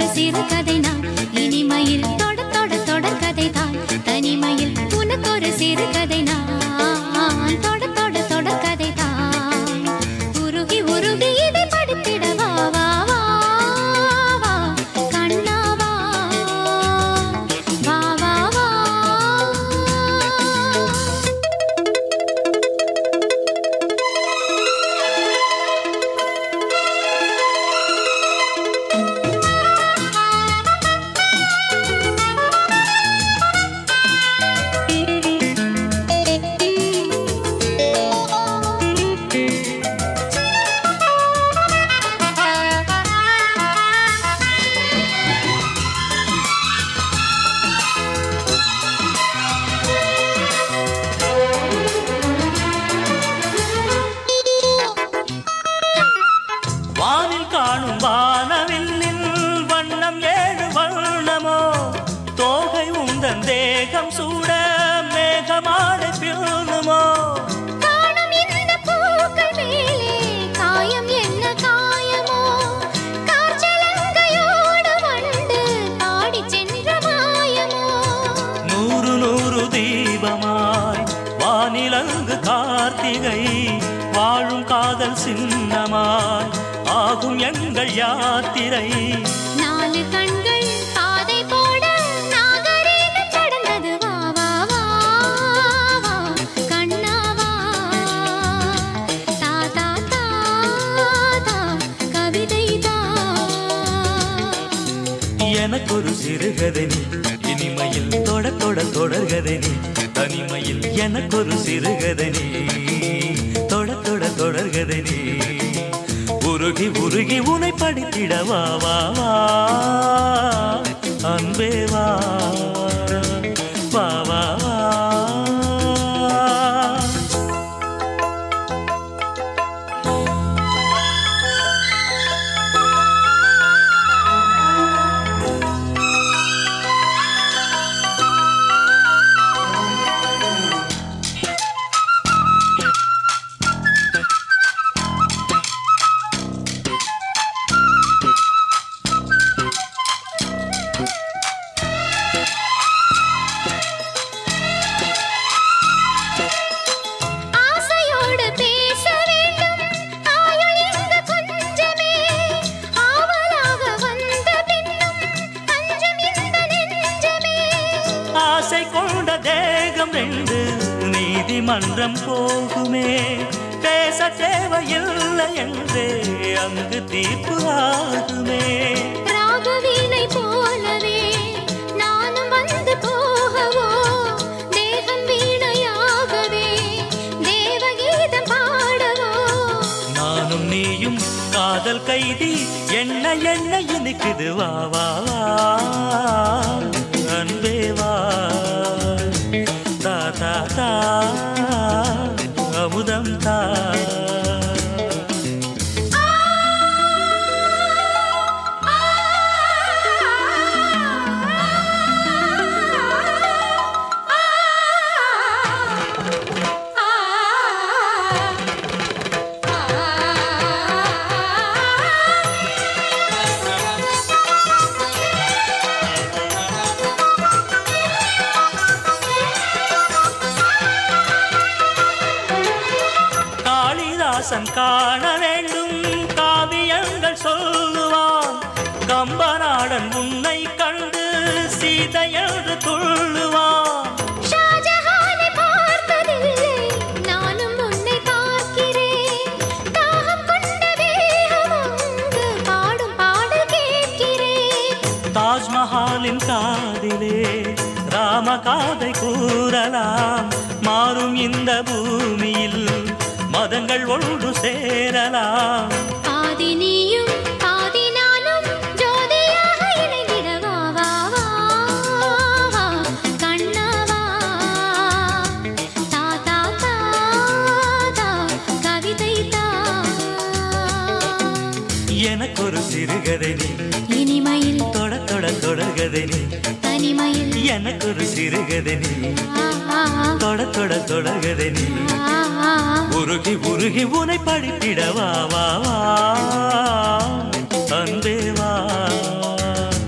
ஒரு சிறு கதை நான் இனிமையில் தொட தொட தொடர் கதை தான் தனிமையில் உனக்கு ஒரு சிறு கதை நான் தொட தொட தொடர் கதை தான் உருகி உருகி இதை படித்திட வா வா வா வா கண்ணா வா வா வா வா வானில் காணும் வானவில்லின் வண்ணம் ஏழு வண்ணமோ தோகை உந்தன் தேகம் சூட மேகமாடை பில்லுமோ காணும் இந்த பூக்கள் மேலே காயம் என்ன காயமோ காற்றலங்கையோடு வண்டு பாடிச் சென்ற மாயமோ நூறு நூறு தீபமாய் வானிலங்கு கார்த்திகை வாழும் காதல் சின்னமாய் ஆகும் எங்கள் யாத்திரை நாலு கண்கள் பாதை போட நாகரீகம் கடந்தது வா வா வா வா கண்ணா வா தா தா தா தா கவிதை தா எனக்கொரு சிறுகதை நீ இனிமையில் தொட தொட தொடர்கதை நீ தனிமையில் எனக்கொரு சிறுகதை நீ தொட தொட தொடர்கதை நீ உருகி உருகி உனை படித்திட வா வா வா அன்பே வா வா வா வா ஆசையோடு பேச வேண்டும் ஆயுள் இங்கு கொஞ்சமே ஆவலாக வந்த பின்னும் அஞ்சம் இந்த நெஞ்சமே ஆசை கொண்ட தேகம் ரெண்டு நீதிமன்றம் போகுமே பேச தேவையில்லை என்றே அங்கு தீர்ப்பு ஆகுமே ராகவீணை போலவே நானும் வந்து போகவோ தேகம் வீணையாகவே தேவகீதம் பாடவோ நானும் நீயும் காதல் கைதி என்ன என்ன இனிக்குது வா வா வா அன்பே வா தா தா தா அமுதம் தா காளிதாசன் காண வேண்டும் காவியங்கள் சொல்லுவான் கம்பநாடன் உன்னை கண்டு சீதை என்று துள்ளுவான் ஷாஜஹானை பார்த்ததில்லை நானும் உன்னை பார்க்கிறேன் தாகம் கொண்ட வேகம் அங்கு பாடும் பாடல் கேட்கிறேன் தாஜ்மஹாலின் காதிலே ராம காதை கூறலாம் மாறும் இந்த பூமியில் மதங்கள் ஒன்று சேரலாம் பாதி நீயும் பாதி நானும் ஜோதியாக இணைந்திட வா வா வா வா கண்ணா வா தா தா தா தா கவிதை தா எனக்கொரு சிறுகதை நீ இனிமையில் தொட தொட தொடர்கதை நீ தனிமையில் எனக்கொரு சிறுகதை நீ ஆ, ஆ, தொட தொட தொடர்கதை நீ ஆ, ஆ. உருகி உருகி உனை படித்திட வா வா வா அன்பே வா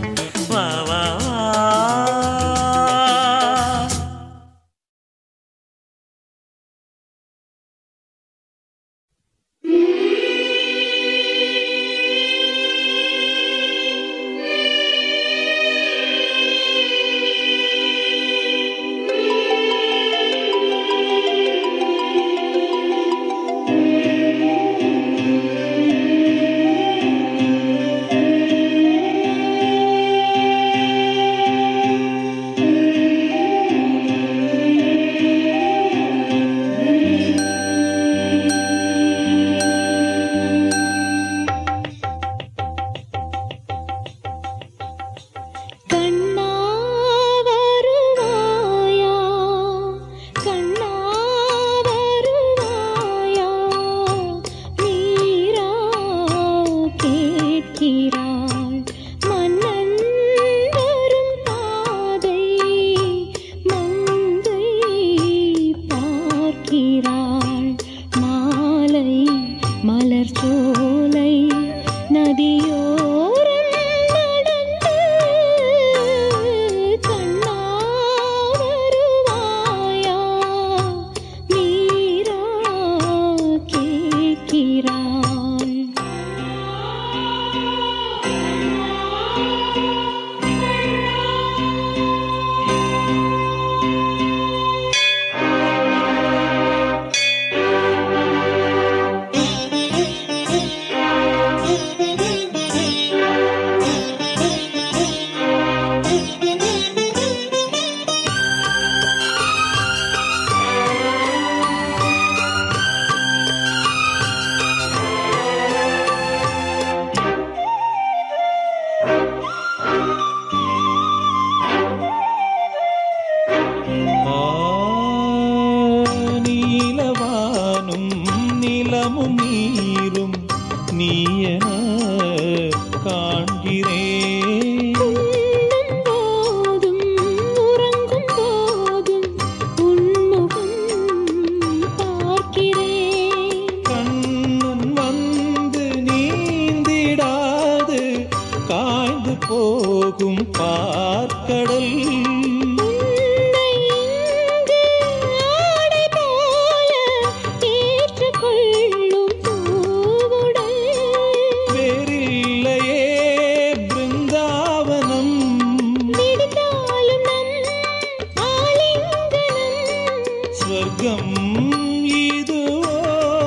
பாய்ந்து போகும் பார்க்கடல் உன்னை இங்கு ஆடை போல ஏற்றுக்கொள்ளும் பூவுடல் வேறில்லையே பிருந்தாவனம் விடுத்தாலும் நம் ஆலிங்கனம் ஸ்வர்க்கம் இதுவோ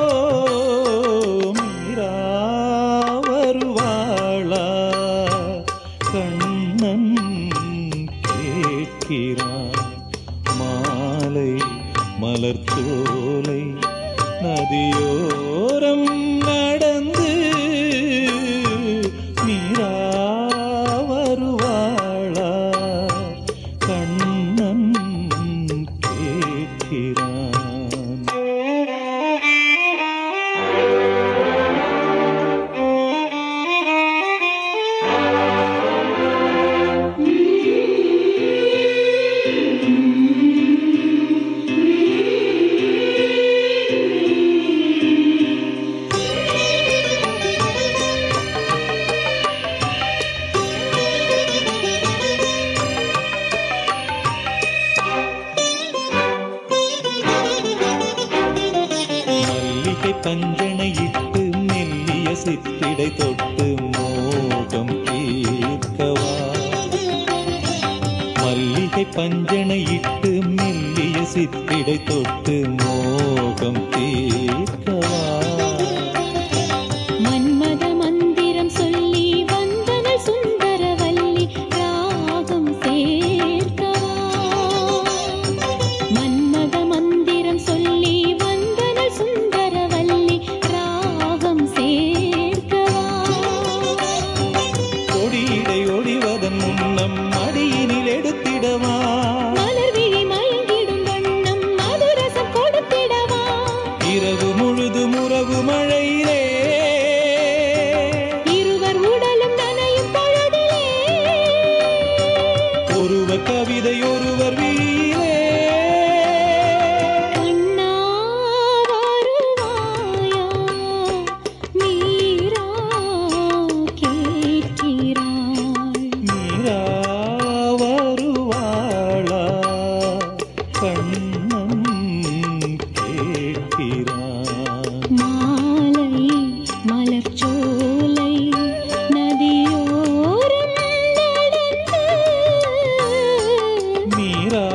மீரா வருவாளா கண்ணன் கேட்கிறான் மாலை மலர்ச்சோலை நதியோரம் நடந்து மீரா வருவாளா கண்ணன் கேட்கிறான் மல்லிகை பஞ்சனையிட்டு மெல்லிய சிற்றிடை தொட்டு மோகம் தீர்க்கவா மல்லிகை பஞ்சனையிட்டு மெல்லிய சிற்றிடை தொட்டு மோகம் தீர்க்கவா மன்மத மந்திரம் சொல்லி வந்தனள் சுந்தரவல்லி ராகம் சேர்க்கவா மன்மத மந்திரம் சொல்லி வந்தனள் சுந்தரவல்லி ராகம் சேர்க்கவா கொடியிடை ஒடிவதன் முன்னம் அடியினில் எடுத்திடவா மலர் விழி மயங்கிடும் வண்ணம் மதுரசம் கொடுத்திடவா இரவு முழுது முரகு மழையிலே இருவர் உடலும் நனையும் பொழுதிலே ஒருவர் கவிதை ஒருவர் விழியிலே கண்ணா வருவாயா மீரா கேட்கிறாள் மீரா வருவாளா கண்ணன் கேட்கிறான் மாலை மலர்ச்சோலை நதியோரம் நடந்து மீரா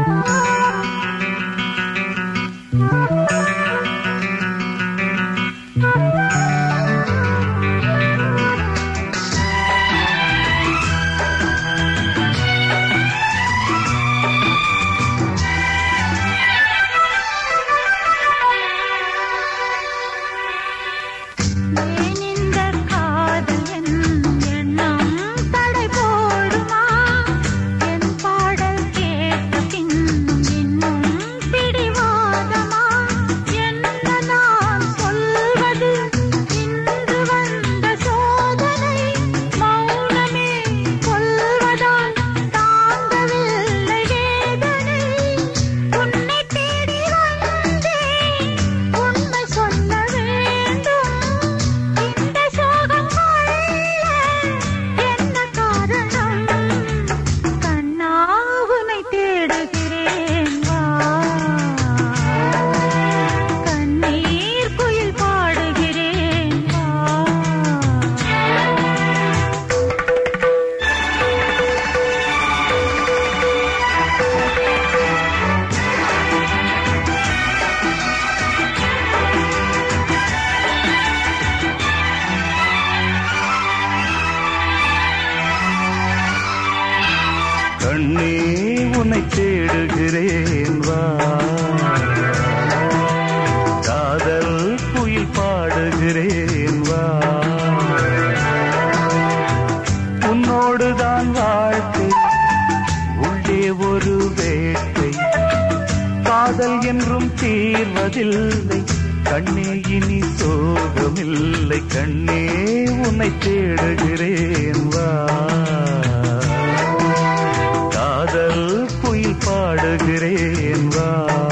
ஏன் இந்த காதல் என்னும் எண்ணம் தடை போடுமா என் பாடல் கேட்ட பின்னும் இன்னும் பிடிவாதமா என்ன நான் சொல்வது இன்று வந்த சோதனை மௌனமே கொல்வதால் தாங்கவில்லை வேதனை உன்னை தேடி வந்தேன் உண்மை சொல்ல வேண்டும் இந்த சோகம் கொள்ள என்ன காரணம் கண்ணா உன்னை தேடுகிறேன் வா கண்ணீர் குயில் பாடுகிறேன் வா கண்ணே உன்னை தேடுகிறேன் வா காதல் குயில் பாடுகிறேன் வா உன்னோடுதான் வாழ்க்கை உள்ளே ஒரு வேட்டை காதல் என்றும் தீர்வதில்லை கண்ணே இனி சோகமில்லை கண்ணே உன்னை தேடுகிறேன் வா காதல் குயில் பாடுகிறேன் வா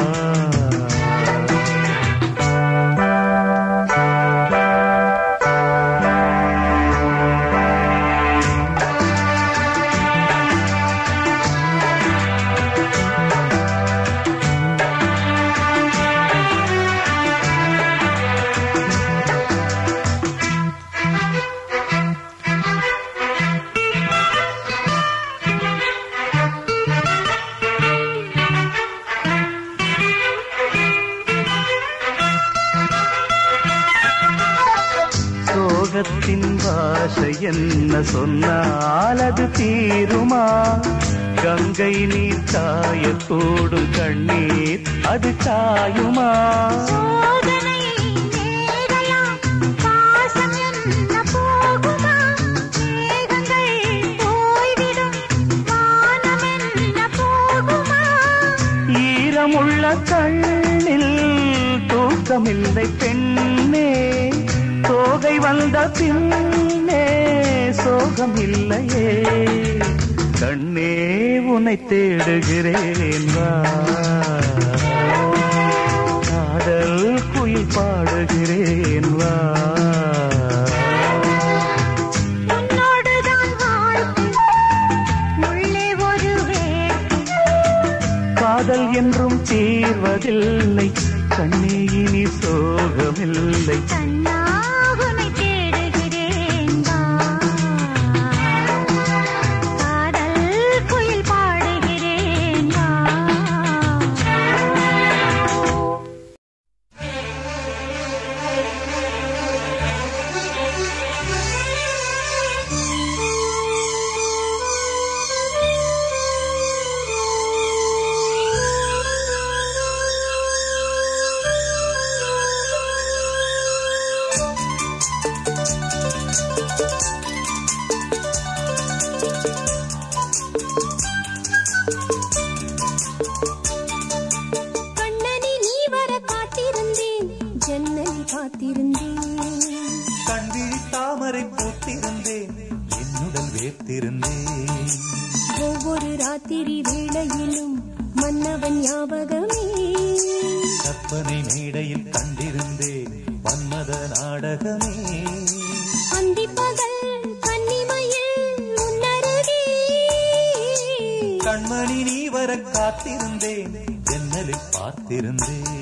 சோகத்தின் பாஷை என்ன சொன்னால் அது தீருமா கங்கை நீர் காயக்கூடும் கண்ணீர் அது காயுமா சோதனை நேரலாம் பாசம் என்ன போகுமா மேகங்கள் போய்விடும் வானம் என்ன போகுமா ஈரமுள்ள கண்ணில் தூக்கமில்லை பெண்ணே தோகை வந்த பின்னே சோகமில்லையே கண்ணே உன்னை தேடுகிறேன் வா காதல் குயில் பாடுகிறேன் வா உன்னோடுதான் வாழ்க்கை உள்ளே ஒரு வேட்டை காதல் என்றும் தீர்வதில்லை கண்ணே இனி சோகமில்லை கண்ணா உன்னை தேடுகிறேன் வா காதல் குயில் பாடுகிறேன் வா கண்ணனி நீ வர காத்திருந்தேன் ஜன்னலி காத்திருந்தேன் கண்விழி தாமரை பூத்திருந்தேன் என்னுடன் வேர்த்திருந்தேன் ஒவ்வொரு ராத்திரி வேளையிலும் மன்னவன் ஞாபகமே கற்பனை மேடையில் கண்டிருந்தேன் வன்மத நாடகமே அந்தி பகல் கன்னிமையில் உன்னருகே கண்மணி நீ வர காத்திருந்தேன் ஜன்னலில் பார்த்திருந்தேன்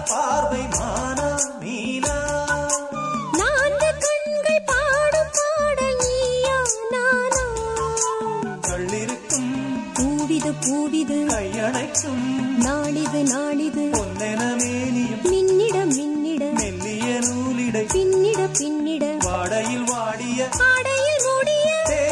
பார்வை மானா மீனா நான்கு கண்கள் பாடும் பாடல் நீயா நானா கள்ளிருக்கும் பூவிது பூவிது கையணைக்கும் நாளிது நாளிது பொன்னென மேனியும் மின்னிட மின்னிட மெல்லிய நூலிடை பின்னிட பின்னிட வாடையில் வாடிய ஆடையில் மூடிய தே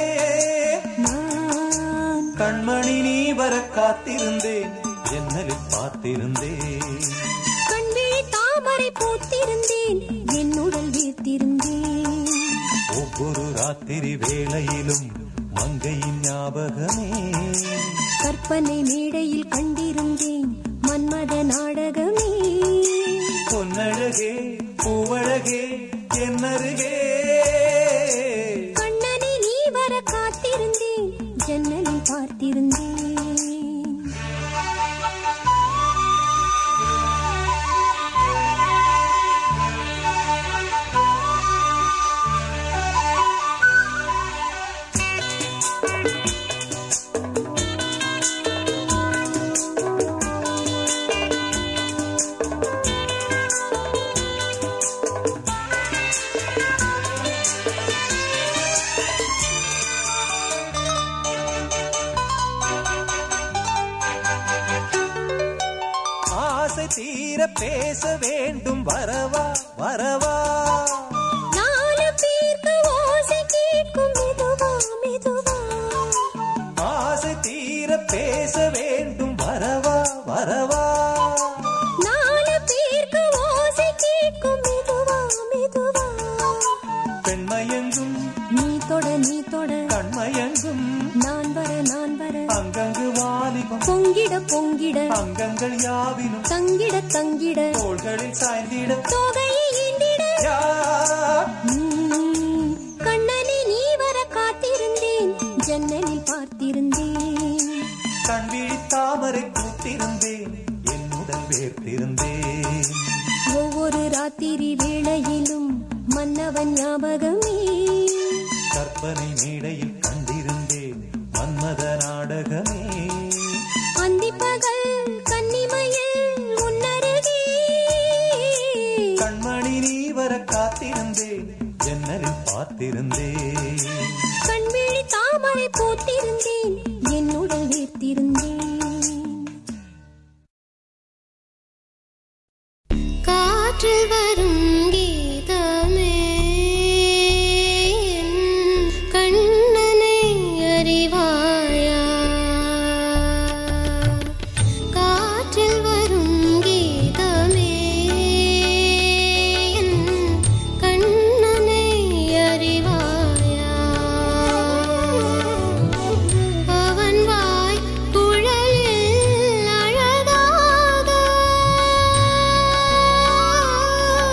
நான் கண்மணி நீ வர காத்திருந்தேன் ஜன்னலில் பார்த்திருந்தேன் கண்விழி தாமரை பூத்திருந்தேன் என் உடல் வீர்த்திருந்தேன் ஒவ்வொரு ராத்திரி வேளையிலும் மங்கையின் ஞாபகமே கற்பனை மேடையில் கண்டிருந்தேன் மன்மத நாடகமே பொன்னழகே பூவழகே என்னருகே கண்ணனை நீ வர காத்திருந்தேன் ஜன்னலில் பார்த்திருந்தேன் ஆசை தீர பேச வேண்டும் வரவா வரவா நாலு பேருக்கு ஓசை கேட்கும் மெதுவா மெதுவா ஆசை தீர பேச வேண்டும் வரவா வரவா நாலு பேருக்கு ஓசை கேட்கும் மெதுவா மெதுவா பெண்மயங்கும் நீ தொட நீ தொட கண்மயங்கும் நான் வர நான் வர அங்கங்கு வாலிபம் பொங்கிட பொங்கிட அங்கங்கள் யாவினும் தங்கிட தங்கிட தோள்களில் சாய்ந்திட தொகையை எண்ணிட யார் உம், கண்ணனை நீ வர காத்திருந்தேன் ஜன்னலில் பார்த்திருந்தேன் கண்விழி தாமரை பூத்திருந்தேன் என் உடல் வேர்த்திருந்தேன் ஒவ்வொரு ராத்திரி வேளையிலும் மன்னவன் ஞாபகமே கற்பனை மேடையில் கண்டிருந்தேன் மன்மத நாடகமே அந்திப்பகல் கன்னிமையில் உன்னருகே கண்மணி நீ வர காத்திருந்தேன் ஜன்னலில் பார்த்திருந்தேன் கண்விழி தாமரை பூத்திருந்தேன் என் உடல் வீர்த்திருந்தேன் காற்றில் வரும் கீதமே என் கண்ணனை அறிவாயா காற்றில் வரும் கீதமே என் கண்ணனை அறிவாயா அவன் வாய் குழலில் அழகாக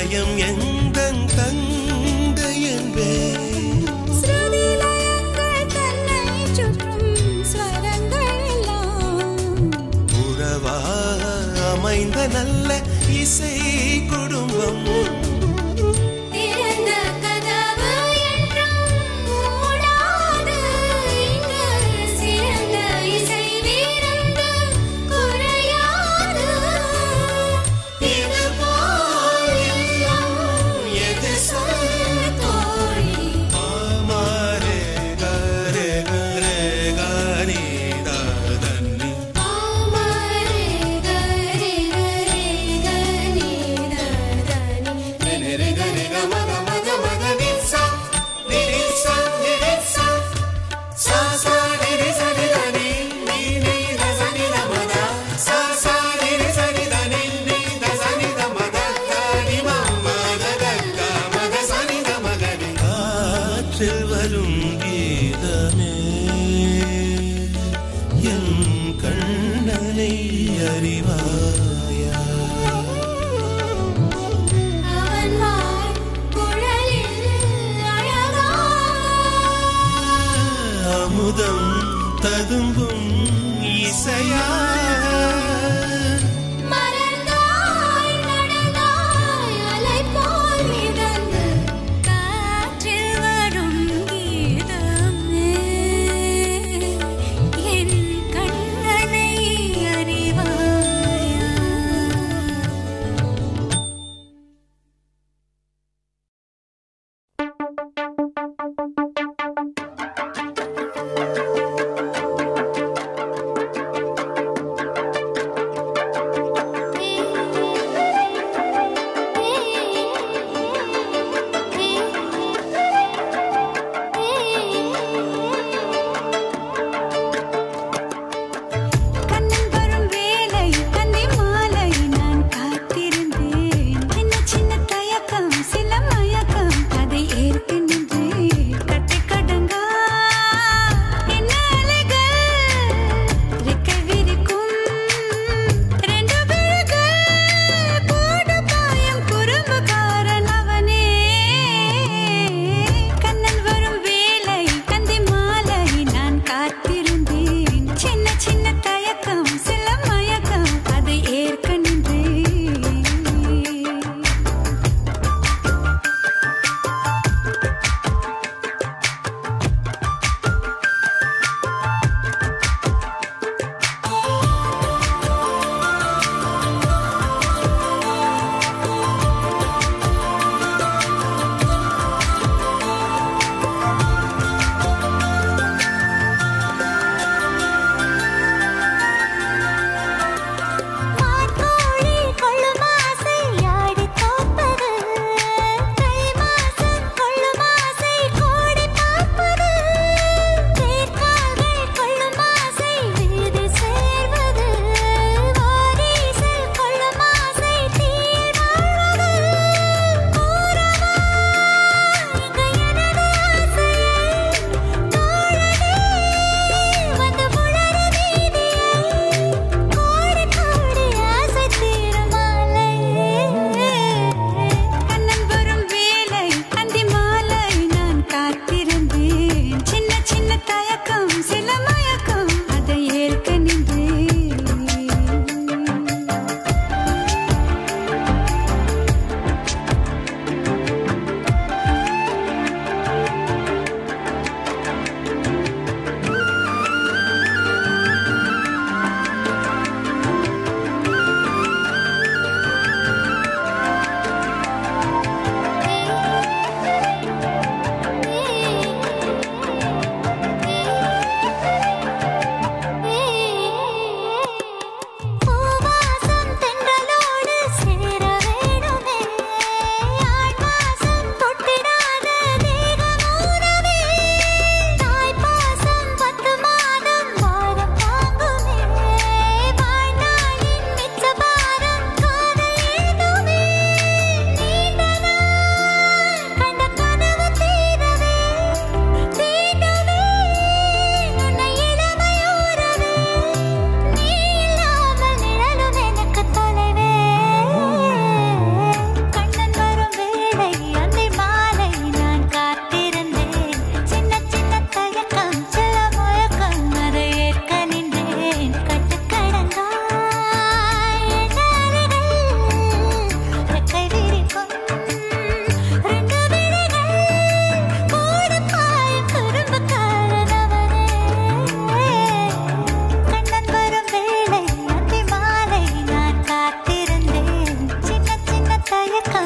இதயம் எந்தன் தங்கை என்பேன் ஸ்ருதிலயங்கள் தன்னை சுற்றும் ஸ்வரங்கள் எல்லாம் உறவாக அமைந்த நல்ல இசை குடும்பம் திறந்த கதவு என்றும் மூடாது இங்கு சிறந்த இசை வீரந்து குறையாது இது போல் எல்லாம் எது சொல் தோழி ஆமாரே கரே கரே காரி தாதன்னி ஆமாரே கரே கரே கனி ததனி நிரி கரி கம கம கம கனிசா நிரிசா நிரிசா சா சா நிரி சரி தனி நீ நீ த சனி த மத சா சா நிரி சரி தனி நீ த சனி த மத தனி மம்ம த கங்க மத சனி த மகனி காற்றில் வரும் கீதமே என் கண்ணனை அறிவாயா அவன் வாய் குழலில் அழகா அமுதம் ததும்பும் இசையா மலர்ந்தாய் நடந்தாய் அலை போல் மிதந்து காற்றில் வரும் கீதமே என் கண்ணனை அறிவாயா ஆ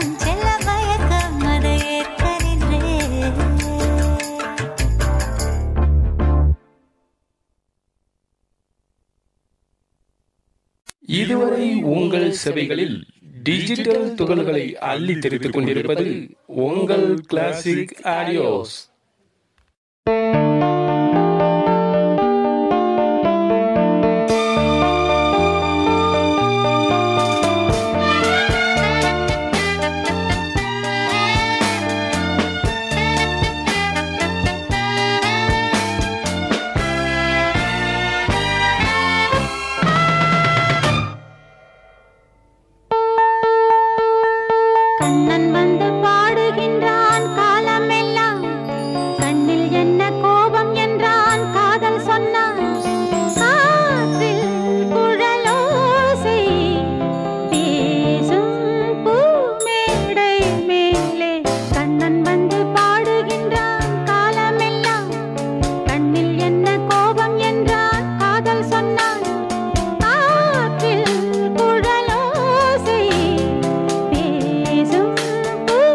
மயக்கம் செல்ல மயக்கம் அதை ஏற்க நின்றேன் இதுவரை உங்கள் செவைகளில் டிஜிட்டல் துகள்களை அள்ளி தெரித்துக் கொண்டிருப்பது உங்கள் கிளாசிக் ஆடியோஸ் கண்ணன் வந்து பாடுகின்றான் காலமெல்லாம் கண்ணில் என்ன கோபம் என்றான் காதல் சொன்னான் காற்றில் குழலோசை பேசும் பூமேடை மேலே கண்ணன் வந்து பாடுகின்றான் காலமெல்லாம் கண்ணில் என்ன கோபம் என்றான் காதல் சொன்னான் காற்றில் குழலோசை பேசும் பூமேடை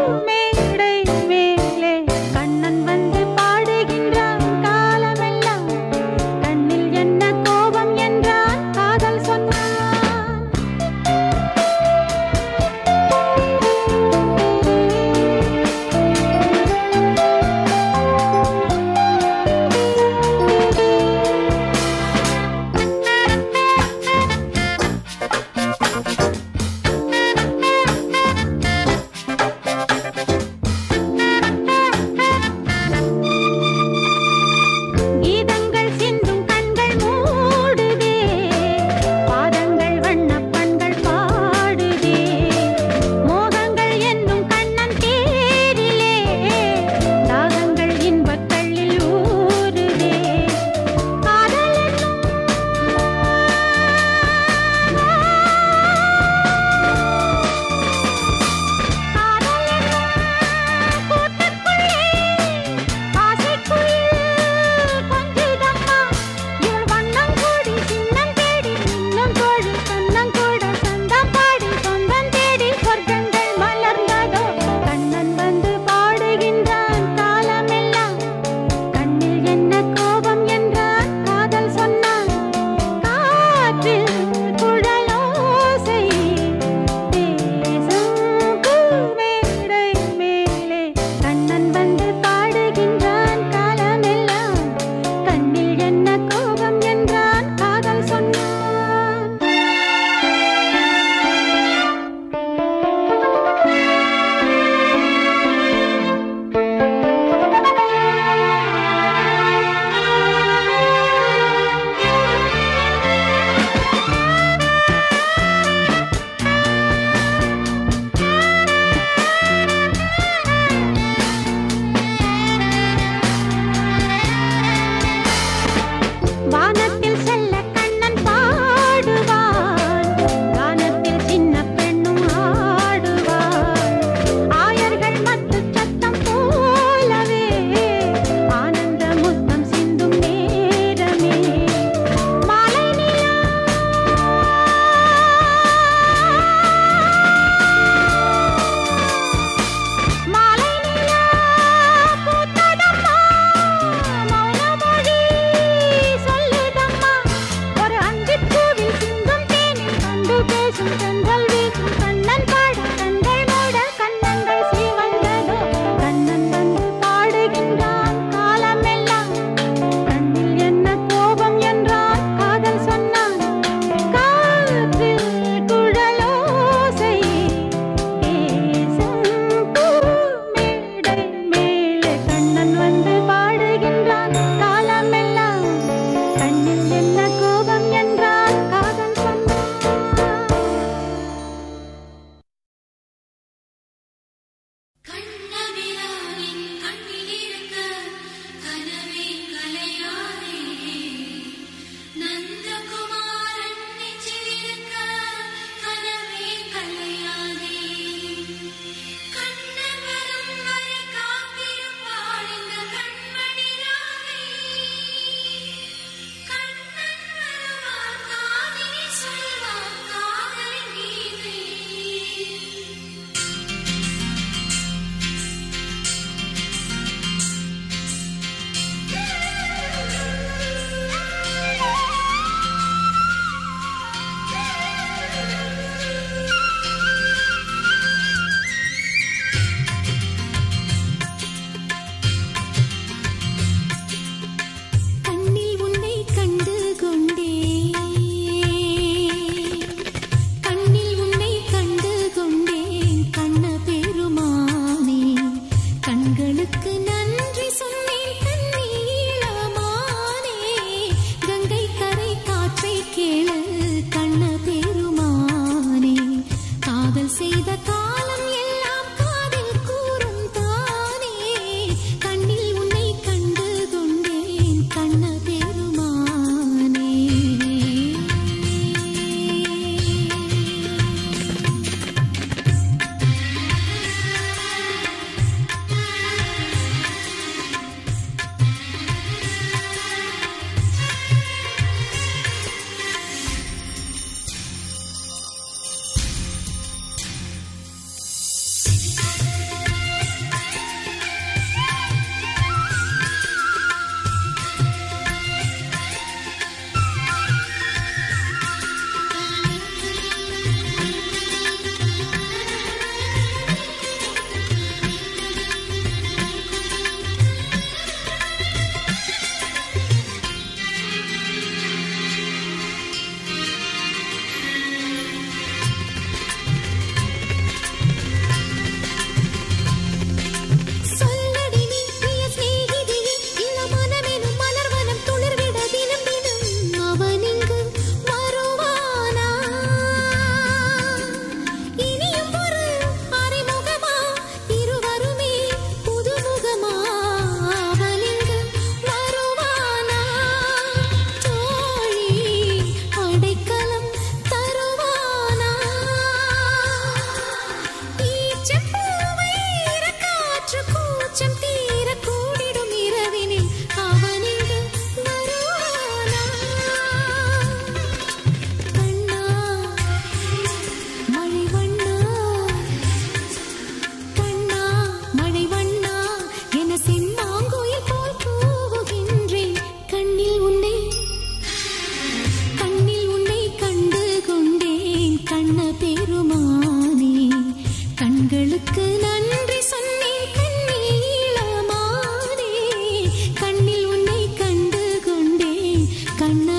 கண்களுக்கு நன்றி சொன்னேன் கண்ணீளமானே கண்ணில் உன்னை கண்டு கொண்டேன் கண்ண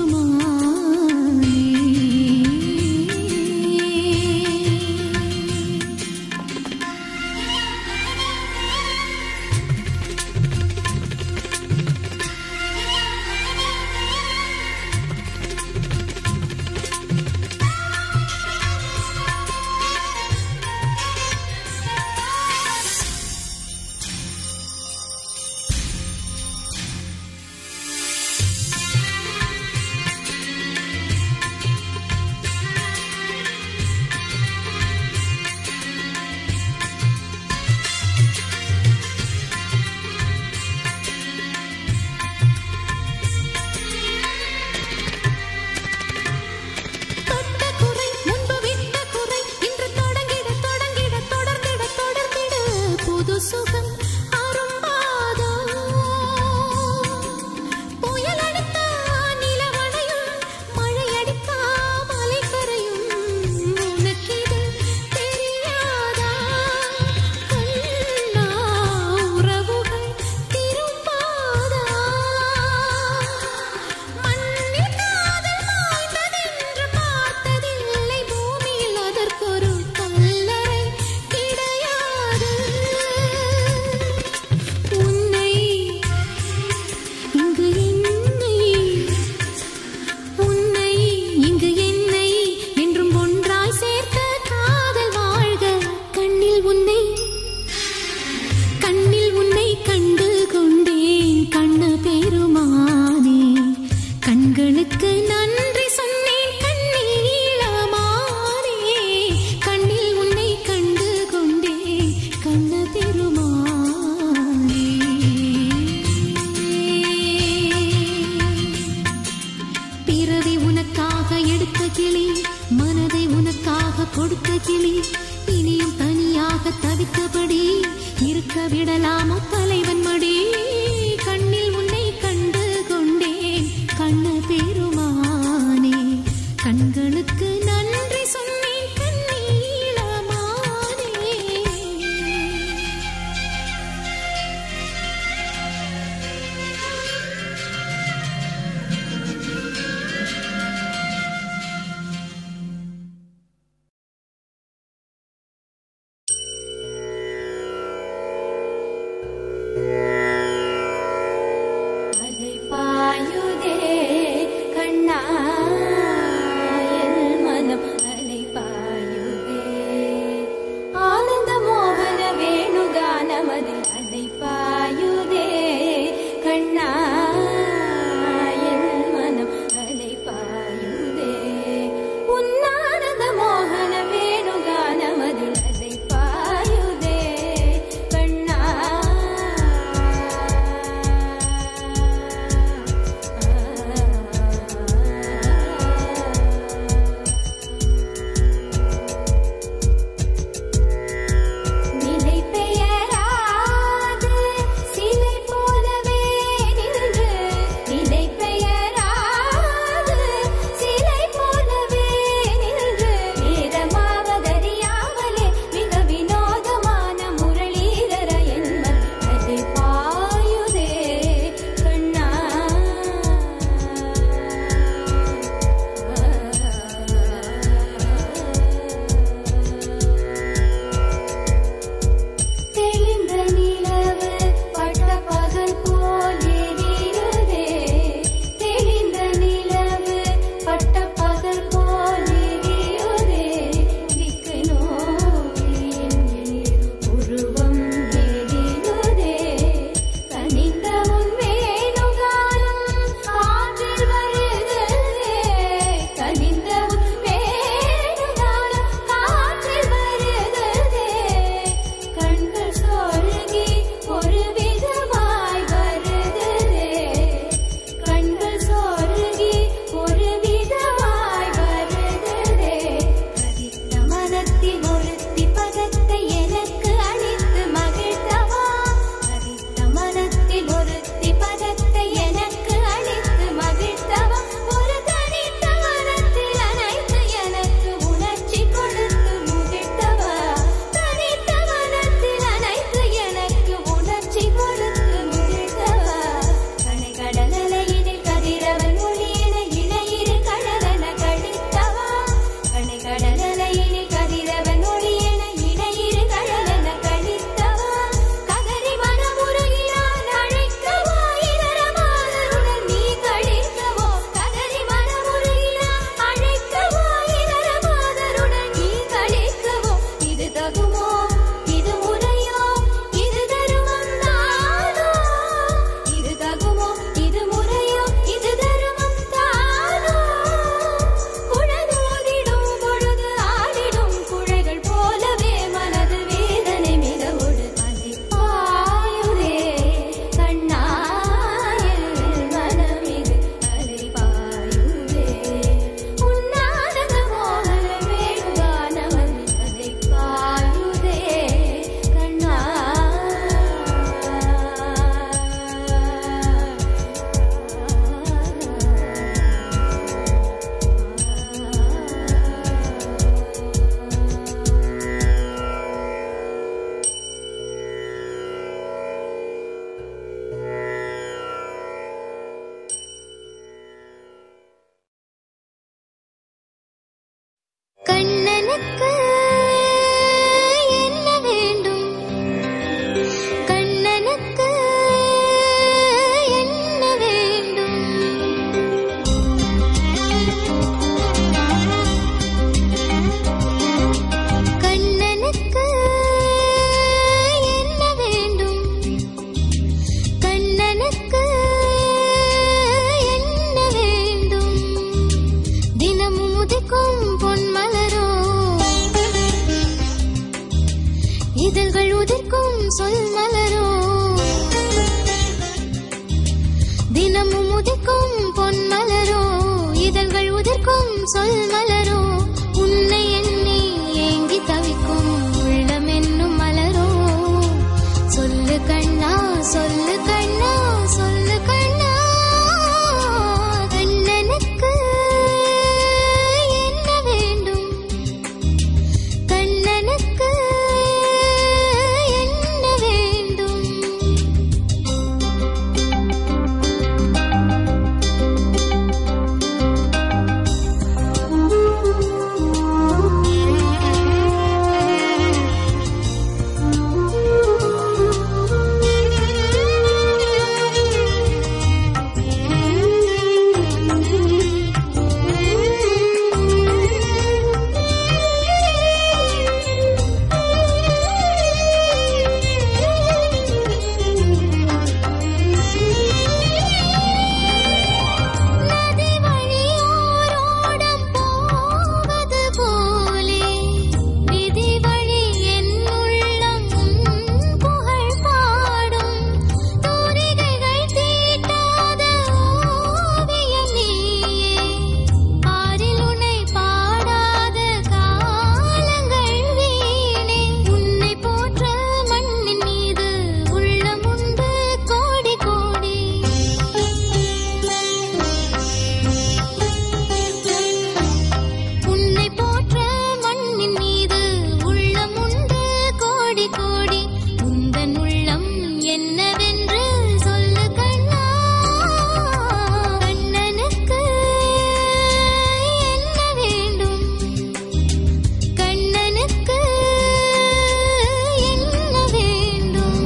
பெருமானே தொட்ட குறை முன்பு விட்ட குறை இன்று தொடங்கிட தொடங்கிட தொடர்ந்திட தொடர்ந்திட புது சுகம் அரும்பாதோ புயல் அடித்தா நிலவணையும் மழை அடித்தா மலை கரையும் உனக்கிது தெரியாதா கண்ணா உறவுகள் திரும்பாதா மண்ணில் காதல் மாய்ந்ததென்று பார்த்ததில்லை பூமியில் அதற்கொரு கல்லறை கிடையாது உன்னை இங்கு என்னை உன்னை இங்கு என்னை என்றும் ஒன்றாய் சேர்த்த காதல் வாழ்க கண்ணில் உன்னை கண்ணில் உன்னை கண்டு கொண்டேன் கண்ண பெருமானே கண்களுக்கு நன்றி சொன்னேன் கண்ணீளமானே கண்ணில் உன்னை கண்டு கொண்டேன் கண்ண பெருமானே பிறவி உனக்காக எடுத்த கிளி மனதை உனக்காக கொடுத்த கிளி இனியும் தனியாக தவித்தபடி இருக்க விடலாமோ தலைவன் மடி கண்ணில் உன்னை கண்டு கொண்டேன் கண்ண பெருமானே கண்களுக்கு நன்றி சொன்னேன் கண்ணீளமானே அலை பாயுதே கண்ணா என் மனம் அலை பாயுதே ஆனந்த மோகன வேணுகானமதில் அலை பாயுதே கண்ணா என் மனம் அலை பாயுதே உன்னானந்த மோகன வேணுகானமதில் அலை பாயுதே கண்ணா நிலை பெயராது இதழ்கள் உதிர்க்கும் சொல் மலரோ தினமும் உதிர்க்கும் பொன் மலரோ இதழ்கள் உதிர்க்கும் சொல் மலரோ உன்னை எண்ணி ஏங்கி தவிக்கும் உள்ளம் என்னும் மலரோ சொல்லு கண்ணா சொல்லு கண்ணா சொல்லு கண்ணா கண்ணனுக்கு என்ன வேண்டும் கண்ணனுக்கு என்ன வேண்டும் நதி வழியோரோடம் போவது போலே விதி வழி என் உள்ளம் உன் புகழ் பாடும் தூரிகைகள் தீட்டாத ஓவியம் நீயே பாரில் உன்னை பாடாத காலங்கள் வீணே உன்னை போற்ற மண்ணின் மீது உள்ளம் உண்டு கோடி கோடி உன்னை போற்ற மண்ணின் மீது உள்ளம் உண்டு கோடி கோடி உந்தன் உள்ளம் என்னவென்று சொல்லு கண்ணா கண்ணனுக்கு என்ன வேண்டும் கண்ணனுக்கு என்ன வேண்டும்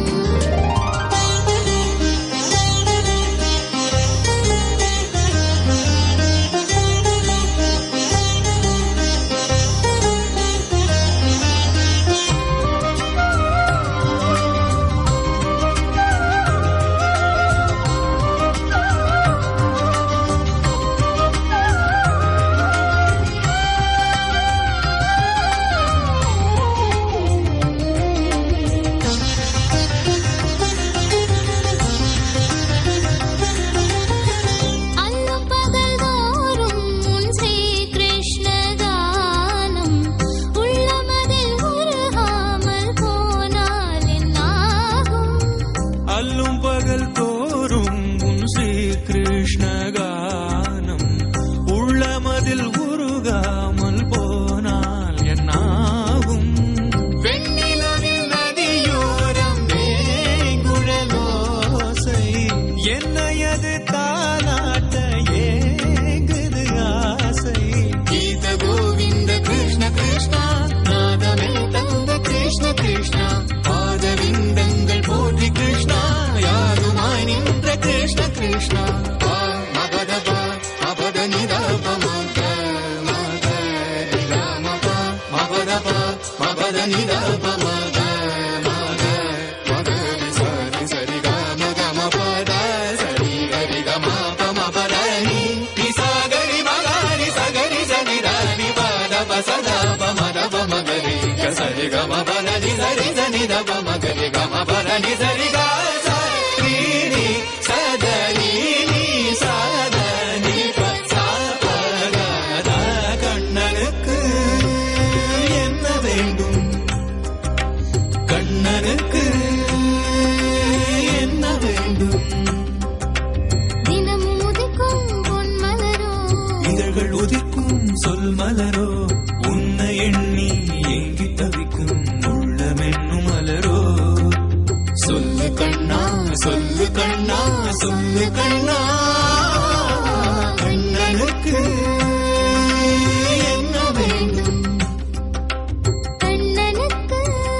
அல்லும் பகல் தோறும் உன் ஸ்ரீ கிருஷ்ண கானம் உள்ளமதில் உருகாமல் போனால் என்னாகும் அல்லும் பகல் தோறும் உன் ஸ்ரீ கிருஷ்ண கானம் உள்ளமதில் உருகாமல் போனால் என்னாகும் வெண்ணிலவில் நதியோரம் வேங்குழலோசை என்னையது தாலாட்ட ஏங்குது ஆசை கீத கோவிந்த கிருஷ்ண கிருஷ்ணா நாதமே தந்த கிருஷ்ண கிருஷ்ணா பாதவிந்தங்கள் போற்றி கிருஷ்ணா யாருமாய் நின்ற கிருஷ்ண கிருஷ்ணா பா மகத பா மபத நித பமக மக நிதாம பா மபத பா மபத நித பமக மக மக ரி சரி சரி க மக மபத சரி ஹரி க ம ப ம ப ர நி ரி ச க ரி ம க ரி ச க ரி ச நி ர நி ப த ப ச த ப ம த ப ம க ரி க ச ரி க ம ப ர ரி ச ரி ச நி த ப ம க ரி க ம ப ர நி ச ரி க ச ரி ரி ச த நி நி ச த நி ப ச ப க த கண்ணனுக்கு என்ன வேண்டும் கண்ணனுக்கு என்ன வேண்டும் தினமும் உதிக்கும் பொன் மலரோ இதழ்கள் உதிக்கும் சொல் மலரோ உன்னை எண்ணி ஏங்கி தவிக்கும் உள்ளமென்னும் மலரோ சொல்லு கண்ணா சொல்லு கண்ணா சொல்லு கண்ணா கண்ணனுக்கு என்ன வேண்டும் கண்ணனுக்கு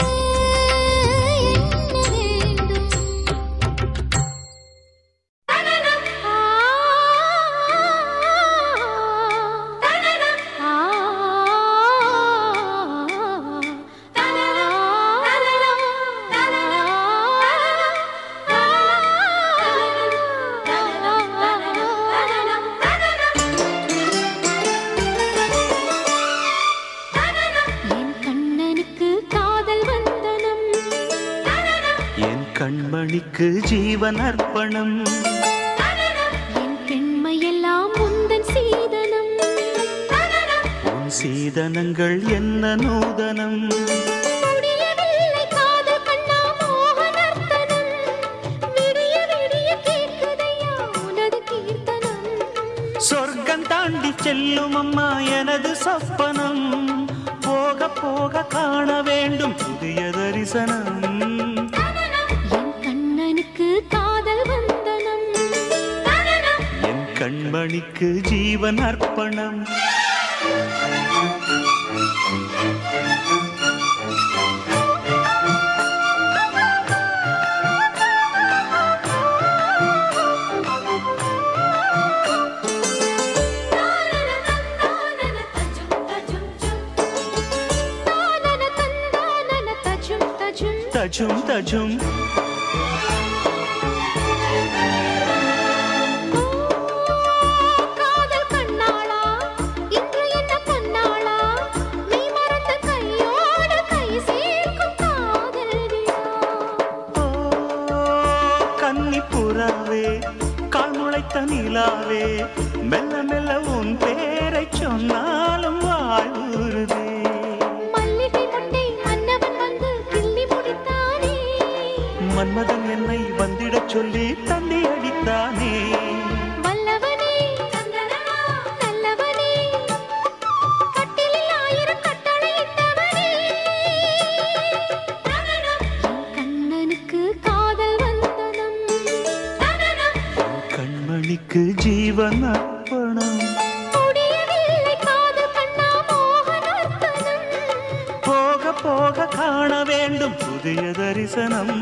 என்ன வேண்டும் ஆ கண்மணிக்கு ஜீவன் அர்ப்பணம் என் பெண்மையெல்லாம் முந்தன் சீதனம் உன் சீதனங்கள் என்ன நூதனம் முடியவில்லை காதல் கண்ணா மோகனர்த்தனம் விடிய விடிய கேட்குதையா உனது கீர்த்தனம் சொர்க்கம் தாண்டி செல்லும் அம்மா எனது சொப்பனம் போக போக காண வேண்டும் புதிய தரிசனம் என் கண்ணனுக்கு காதல் வந்தனம் என் கண்மணிக்கு ஜீவன் அர்ப்பணம் தானன தந்தானன தஜும் தஜும் தஜும் தஜும் காதல் கண்ணாளா இன்று என்ன கண்ணாளா நீ மறந்த கையோடு கை சேர்க்கும் காதல் விழா ஓ கன்னி புறாவே கால் முளைத்த நிலாவே மெல்ல மெல்ல உன் பேரை சொன்னாலும் வாழ்வுறுதே மல்லிகை முட்டை மன்னவன் வந்து கிள்ளி முடித்தானே மன்மதன் என்னை வந்திடச் சொல்லி தந்தி அடித்தானே வல்லவனே நல்லவனே கட்டிலில் ஆயிரம் கட்டளையிட்டவனே என் கண்ணனுக்கு காதல் வந்தனம் கண்மணிக்கு ஜீவன் அர்ப்பணம் முடியவில்லை காதல் கண்ணா மோகனர்த்தனம் போக போக காண வேண்டும் புதிய தரிசனம்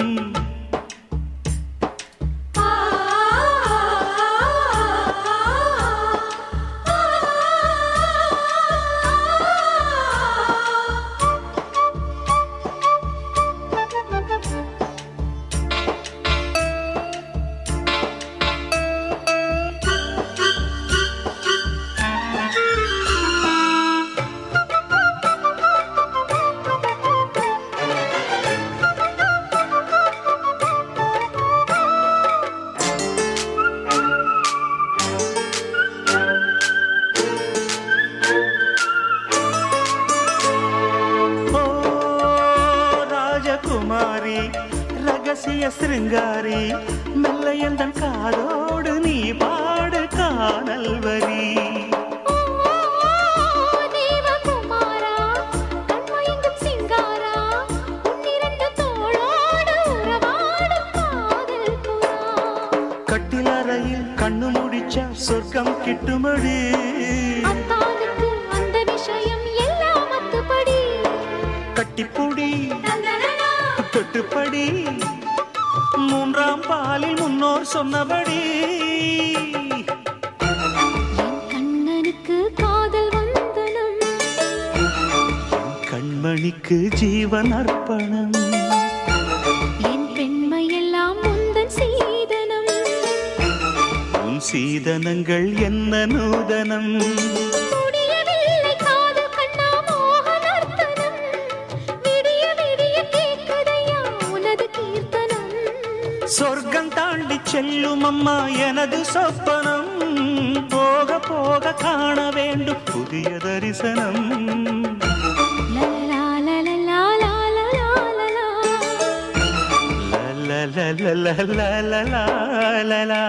ஓ ராஜகுமாரி ரகசிய சிருங்காரி மெல்ல எந்தன் காதோடு நீ பாடு காணல் வரி தேவகுமாரா கண்மயங்கும் சிங்காரா உன்னிரண்டு தோளோடு உறவாடும் காதல் புறா கட்டிலறையில் கண்ணு முடிச்சா சொர்க்கம் கிட்டுமடி அத்தானுக்கு அந்த விஷயம் எல்லாம் அத்துப்படி கட்டிப்புடி தொட்டுப்படி மூன்றாம் பாலில் முன்னோர் சொன்னபடி என் கண்ணனுக்கு காதல் வந்தனம் கண்மணிக்கு ஜீவன் அர்ப்பணம் என் பெண்மையெல்லாம் முந்தன் சீதனம் உன் சீதனங்கள் என்ன நூதனம் முடியவில்லை காதல் கண்ணா மோகனர்த்தனம் விடிய விடிய கேட்குதையா உனது கீர்த்தனம் சொர்க்கம் தாண்டி செல்லும் அம்மா எனது சொப்பனம் போக போக காண வேண்டும் புதிய தரிசனம் லலலா லலலா லாலலா லலா. லலலலலலலலலலா.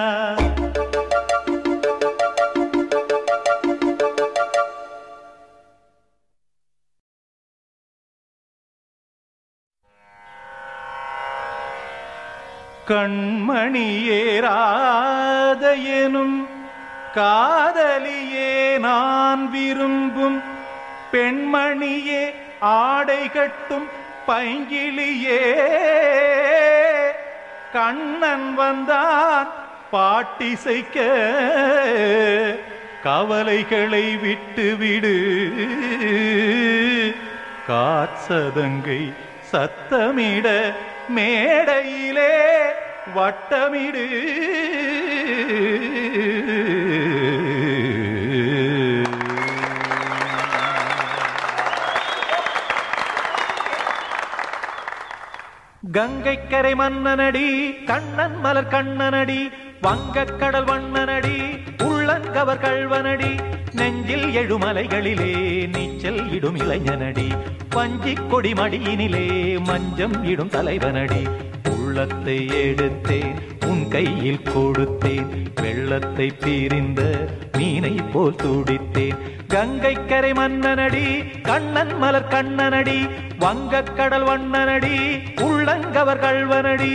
கண்மணியேராத எனும் காதலியே நான் விரும்பும் பெண்மணியே ஆடை கட்டும் பைங்கிளியே கண்ணன் வந்தான் பாட்டிசைக்க கவலைகளை விட்டுவிடு காற்சதங்கை சத்தமிட மேடையிலே வட்டமிடு கங்கைக்கரை மன்னனடி கண்ணன் மலர் கண்ணனடி வங்கக் கடல் வண்ணனடி உள்ளங்கவர் கள்வனடி நெஞ்சில் எழுமலைகளிலே நீச்சல் இடும் இளைஞனடி பஞ்சிக் கொடி மடியினிலே மஞ்சம் இடும் தலைவனடி உள்ளத்தை எடுத்தேன் உன் கையில் கொடுத்தேன் வெள்ளத்தை பிரிந்த மீனை போல் துடித்தேன் கங்கைக்கரை மன்னனடி கண்ணன் மலர் கண்ணனடி வங்கக் கடல் வண்ணனடி உள்ளங்கவர் கள்வனடி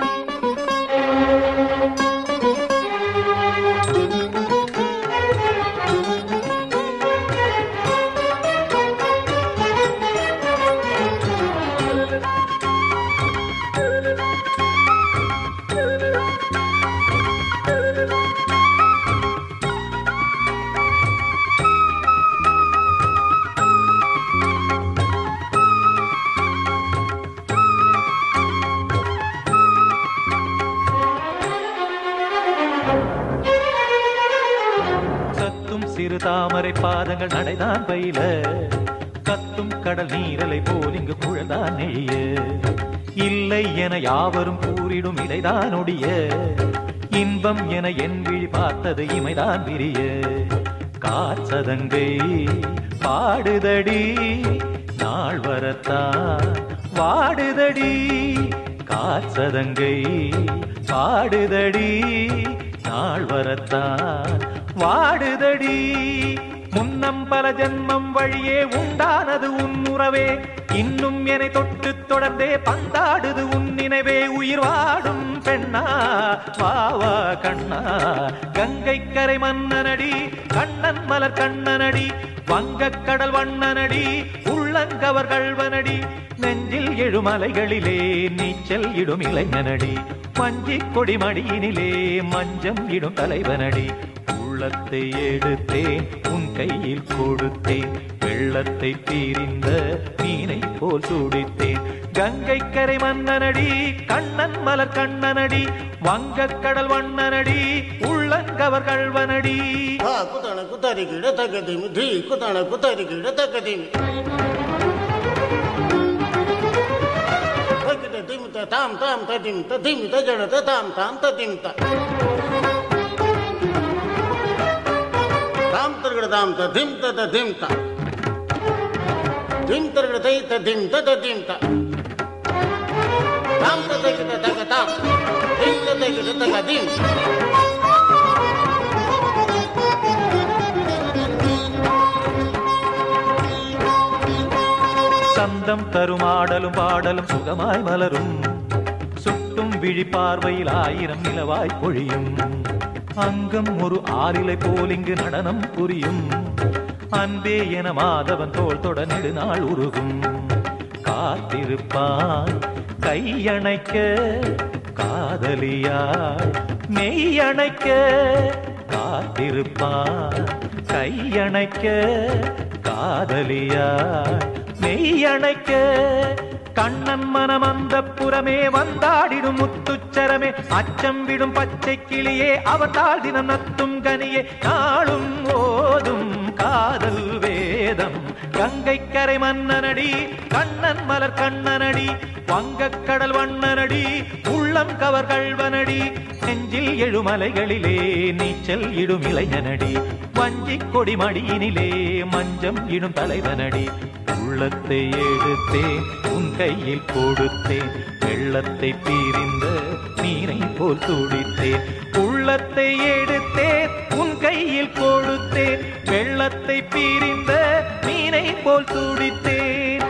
கத்தும் சிறு தாமரை பாதங்கள் நடைதான் பயில கத்தும் கடல் நீரலை போல் இங்கு குழல்தான் நெய்ய இல்லை என யாவரும் கூறிடும் இடைதான் ஒடிய இன்பம் என என் விழி பார்த்தது இமைதான் விரிய காற்சதங்கை பாடுதடி நாள் வரத்தான் வாடுதடி காற்சதங்கை பாடுதடி நாள் வரத்தான் வாடுதடி முன்னம் பல ஜென்மம் வழியே உண்டானது உன் உறவே இன்னும் என்னை தொட்டு தொடர்ந்தே பந்தாடுது உன் நினைவே உயிர் வாடும் பெண்ணா வாவா கண்ணா கங்கை கரை மன்னனடி கண்ணன் மலர் கண்ணனடி வங்கக் கடல் வண்ணனடி உள்ளங்கவர் கள்வனடி நெஞ்சில் எழுமலைகளிலே நீச்சல் இடும் இளைஞனடி மஞ்சிக் கொடி மடியினிலே மஞ்சம் இடும் தலைவனடி உள்ளத்தை எடுத்தேன் உன் கையில் கொடுத்தேன் வெள்ளத்தை பிரிந்த மீனை போல் சுடித்தேன் கங்கை கரை மன்னனடி கண்ணன் மலர் கண்ணனடி வங்கக் கடல் வண்ணனடி உள்ளங்கவர் கள்வனடி धा कुतण कुतारी गिड तगदिमि धी कुतण कुतारी गिड तगदिमि तगिद दिम त ताम ताम तदिम त दिम त जड त ताम ताम तदिम त ताम तर्गड ताम त दिम त त दिम त दिम तर्गड तै त दिम त त दिम त ताम त तगिद तग ताम दिम त तगिद तग दिम சந்தம் தரும் ஆடலும் பாடலும் சுகமாய் மலரும் சுட்டும் விழி பார்வையில் ஆயிரம் நிலவாய் பொழியும் அங்கம் ஒரு ஆறிலை போல் இங்கு நடனம் புரியும் அன்பே என மாதவன் தோள் தொட நெடுநாள் உருகும் காத்திருப்பான் கையணைக்க காதலியாய் மெய்யணைக்க காத்திருப்பான் கையணைக்க காதலியாய் மெய்யணைக்க கண்ணன் மனம் அந்த புறமே வந்தாடிடும் முத்துச்சரமே அச்சம் விடும் பச்சை கிளியே அவத்தால் தினம் நத்தும் கனியே நாளும் ஓதும் காதல் வேதம் கங்கை கரை மன்னனடி கண்ணன் மலர் கண்ணனடி வங்கக் கடல் வண்ணனடி உள்ளம் கவர் கள்வனடி நெஞ்சில் எழுமலைகளிலே நீச்சல் இடும் இளைஞனடி வஞ்சிக் கொடி மடியினிலே மஞ்சம் இடும் தலைவனடி உள்ளத்தை எடுத்தேன் உன் கையில் கொடுத்தேன் வெள்ளத்தை பிரிந்த மீனை போல் துடித்தேன் உள்ளத்தை எடுத்தேன் உன் கையில் கொடுத்தேன் வெள்ளத்தை பிரிந்த மீனை போல் துடித்தேன்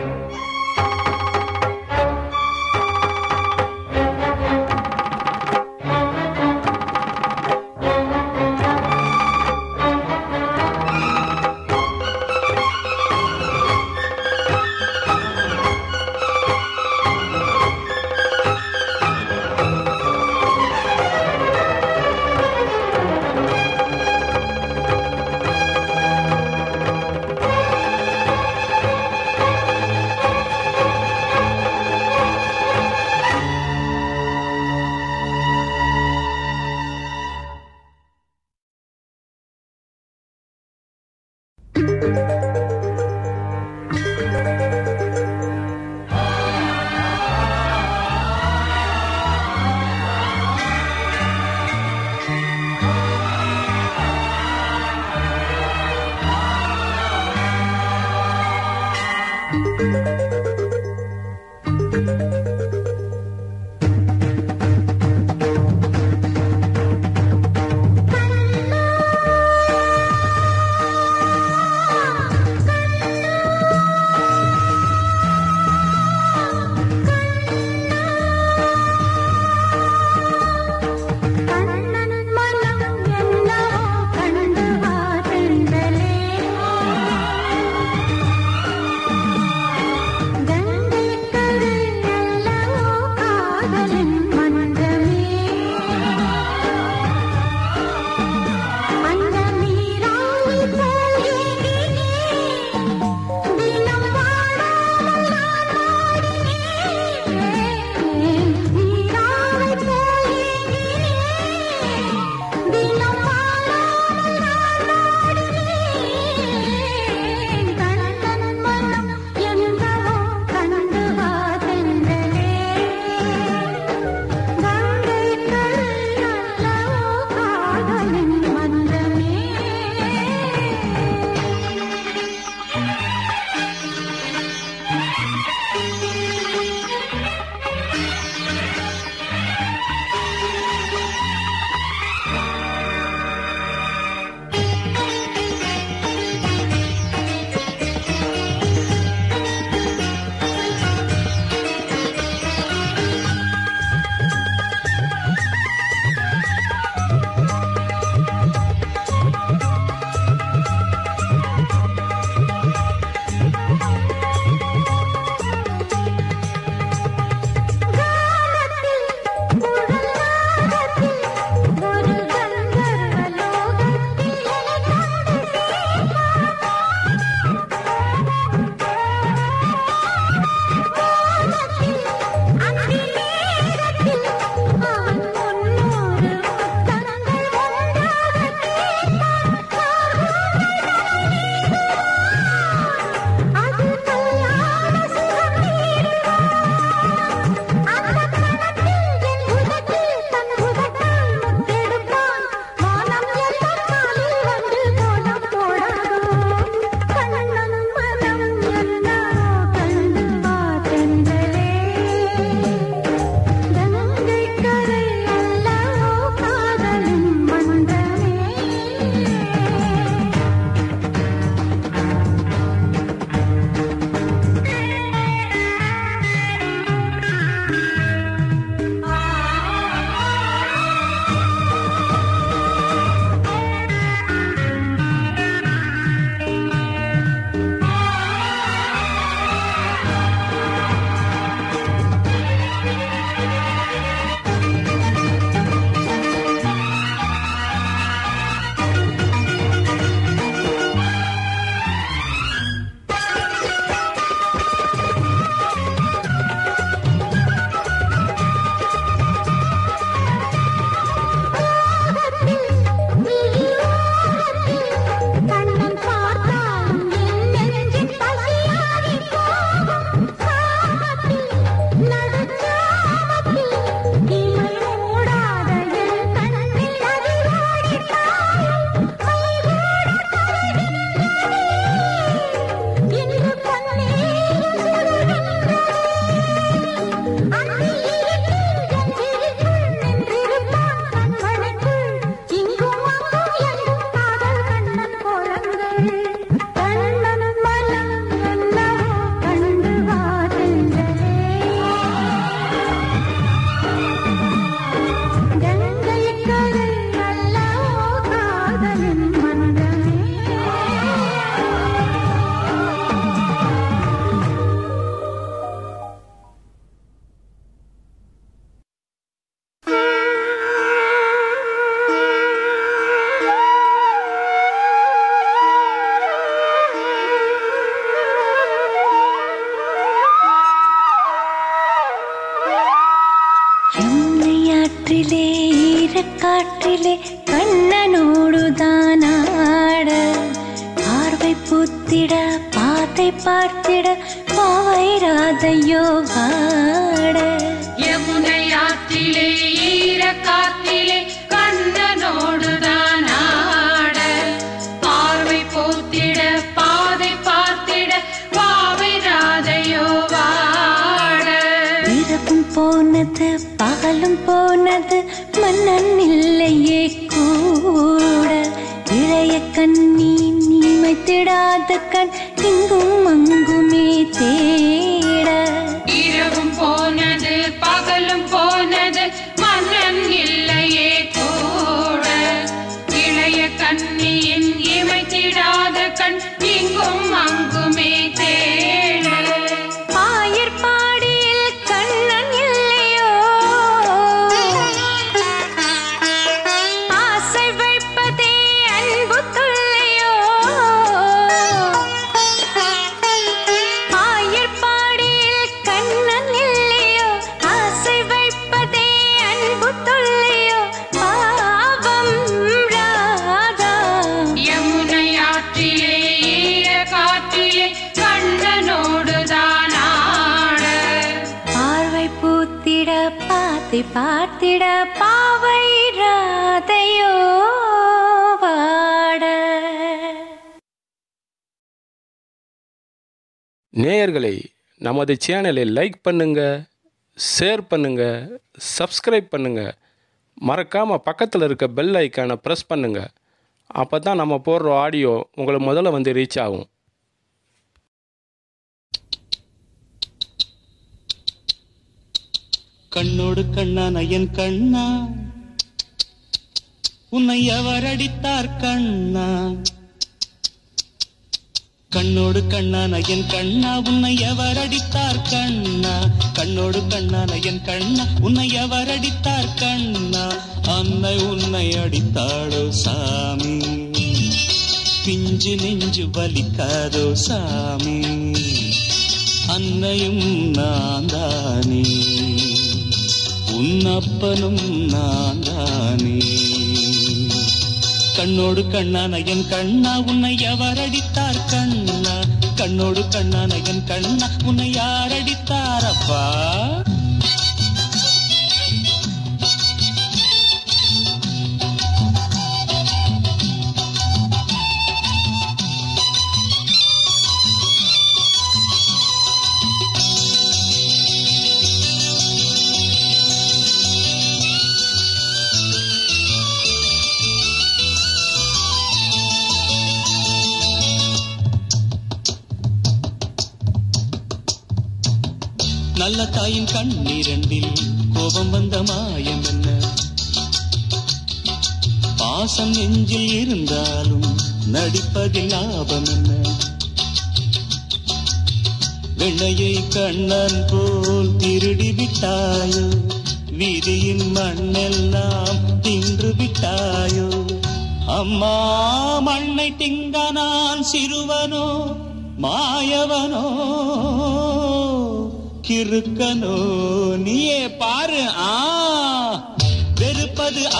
காற்றிலே ஈரக்காற்றிலே கண்ணனோடுதான் ஆட பார்வை புத்திட பாதை பார்த்திட பாவை ராதையோ வாட யமுனை ஆற்றிலே ஈர காத்திலே கண்ணனோடுதான் ஆட பார்வை போத்திட பாதை பார்த்திட பாவை ராதையோ வாட இரவும் போனது பகலும் போனது மன்னன் இல்லையே கூட இளைய கண்ணி நீமைத்திடாத கண் இங்கும் அங்குமே தேட இரவும் போனது பகலும் போனது மன்னன் இல்லையே கூட இளைய கண்ணியின் இமைத்திடாத கண் இங்கும் அங்குமே தேட ஆயர்பாடியில் கண்ணன் இல்லையோ ஆசை வைப்பதே அன்பு தொல்லையோ ஆயர்பாடியில் கண்ணன் இல்லையோ ஆசை வைப்பதே அன்பு தொல்லையோ பாவம் ராதா யமுனை ஆற்றிலே ஈர காற்றிலே கண்ணனோடுதான் ஆட பார்வை பூத்திட பாத்தி பார்த்திட பாவை ராதையோ வாட நேயர்களை நமது சேனலை லைக் பண்ணுங்க ஷேர் பண்ணுங்க சப்ஸ்கிரைப் பண்ணுங்க மறக்காம பக்கத்தில் இருக்க பெல் ஐக்கானை ப்ரெஸ் பண்ணுங்க அப்போ தான் நம்ம போடுற ஆடியோ உங்களுக்கு முதல்ல வந்து ரீச் ஆகும் கண்ணோடு கண்ணான என் கண்ணா உன்னை எவர் அடித்தார் கண்ணா கண்ணோடு கண்ணான என் கண்ணா உன்னை எவர் அடித்தார் கண்ணா கண்ணோடு கண்ணான என் கண்ணா உன்னை எவர் அடித்தார் கண்ணா அன்னை உன்னை அடித்தாளோ சாமி பிஞ்சு நெஞ்சு வலிக்காதோ சாமி அன்னையும் நான் தானே உன்னப்பனும் நான் தானே கண்ணோடு கண்ணான என் கண்ணா உன்னை எவர் அடித்தார் கண்ணா கண்ணோடு கண்ணான என் கண்ணா உன்னை யார் அடித்தார் அப்பா நல்ல தாயின் கண்ணீரண்டில் கோபம் வந்த மாயம் என்ன பாசம் நெஞ்சில் இருந்தாலும் நடிப்பதில் லாபம் என்ன வெண்ணையை கண்ணன் போல் திருடி விட்டாயோ வீதியின் மண்ணெல்லாம் தின்று விட்டாயோ அம்மா மண்ணை திங்க நான் சிறுவனோ மாயவனோ கிறுக்கனோ நீயே பாரு ஆ வெறுப்பது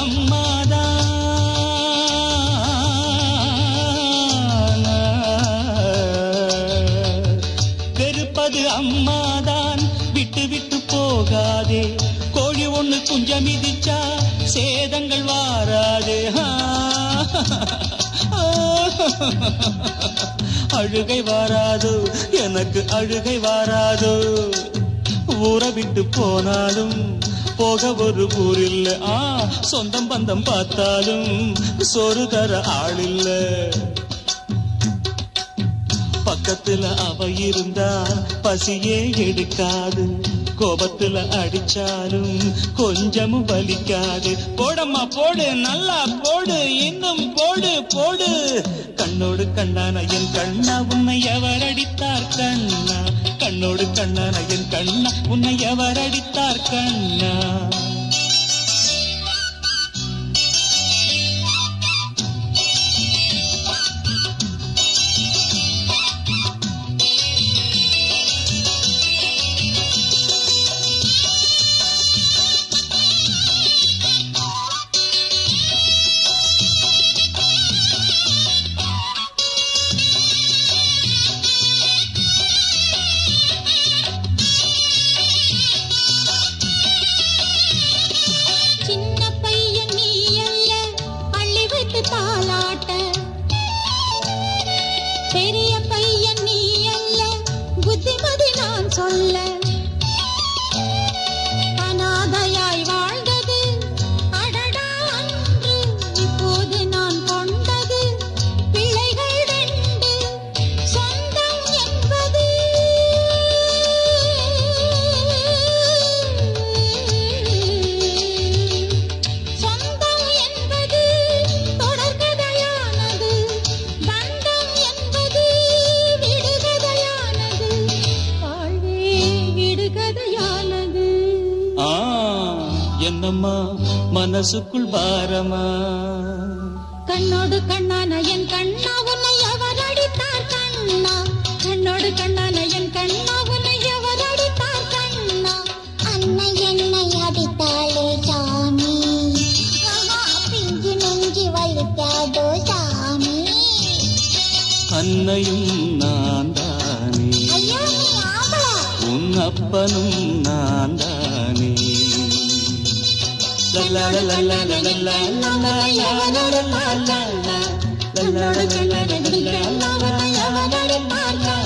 அம்மாதான் வெறுப்பது அம்மாதான் விட்டு விட்டு போகாதே கோழி ஒண்ணு குஞ்சம் மிதிச்சா சேதங்கள் வாராதே ஆ. அழுகை வாராதோ எனக்கு அழுகை வாராதோ ஊரை விட்டு போனாலும் போக ஒரு ஊரில்ல ஆ சொந்தம் பந்தம் பார்த்தாலும் சோறு தர ஆளில்ல பக்கத்துல அவ இருந்தா பசியே எடுக்காது கோபத்துல அடிச்சாலும் கொஞ்சமும் வலிக்காது போடம்மா போடு நல்லா போடு இன்னும் போடு போடு கண்ணோடு கண்ணான என் கண்ணா உன்னை எவர் அடித்தார் கண்ணா கண்ணோடு கண்ணான என் கண்ணா உன்னை எவர் அடித்தார் கண்ணா என்னம்மா மனசுக்குள் பாரமா கண்ணோடு கண்ணான என் கண்ணா உன்னை எவர் அடித்தார் கண்ணா கண்ணோடு கண்ணான என் கண்ணா உன்னை எவர் அடித்தார் கண்ணா அன்னை என்னை அடித்தாளே சாமி ஆஹா, பிஞ்சு நெஞ்சு வலிக்காதோ சாமி அன்னையும் நான் தானே ஐயோ நீ ஆம்பளை உன் அப்பனும் நான் தானே லல்லா லல்லா லல்லா லல்லா லல்லா லல்லா லல்லா லல்லா லல்லா லல்லா லல்லா லல்லா லல்லா